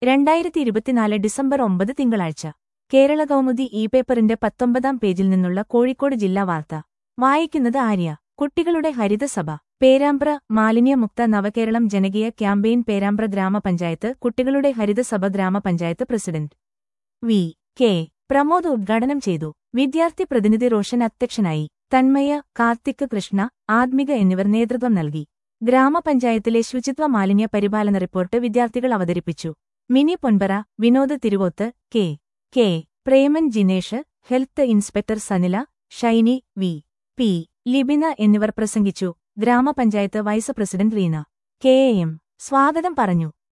രണ്ടായിരത്തി ഇരുപത്തിനാല് ഡിസംബർ ഒമ്പത് തിങ്കളാഴ്ച കേരള കൗമുദി ഇ പേപ്പറിന്റെ പത്തൊമ്പതാം പേജിൽ നിന്നുള്ള കോഴിക്കോട് ജില്ലാ വാർത്ത വായിക്കുന്നത് ആര്യ കുട്ടികളുടെ ഹരിതസഭ പേരാമ്പ്ര മാലിന്യമുക്ത നവകേരളം ജനകീയ ക്യാമ്പയിൻ പേരാമ്പ്ര ഗ്രാമപഞ്ചായത്ത് കുട്ടികളുടെ ഹരിതസഭ ഗ്രാമപഞ്ചായത്ത് പ്രസിഡന്റ് വി കെ പ്രമോദ് ഉദ്ഘാടനം ചെയ്തു വിദ്യാർത്ഥി പ്രതിനിധി റോഷൻ അധ്യക്ഷനായി തന്മയ കാർത്തിക് കൃഷ്ണ ആത്മിക എന്നിവർ നേതൃത്വം നൽകി ഗ്രാമപഞ്ചായത്തിലെ ശുചിത്വ മാലിന്യ പരിപാലന റിപ്പോർട്ട് വിദ്യാർത്ഥികൾ അവതരിപ്പിച്ചു Mini Ponpara Vinod Thiruvoth K K Preman Jinesh health inspector Sanila Shiny V P Libina എന്നിവർ പ്രസംഗിച്ചു ഗ്രാമപഞ്ചായത്ത് vice president Reena K M സ്വാഗതം പറഞ്ഞു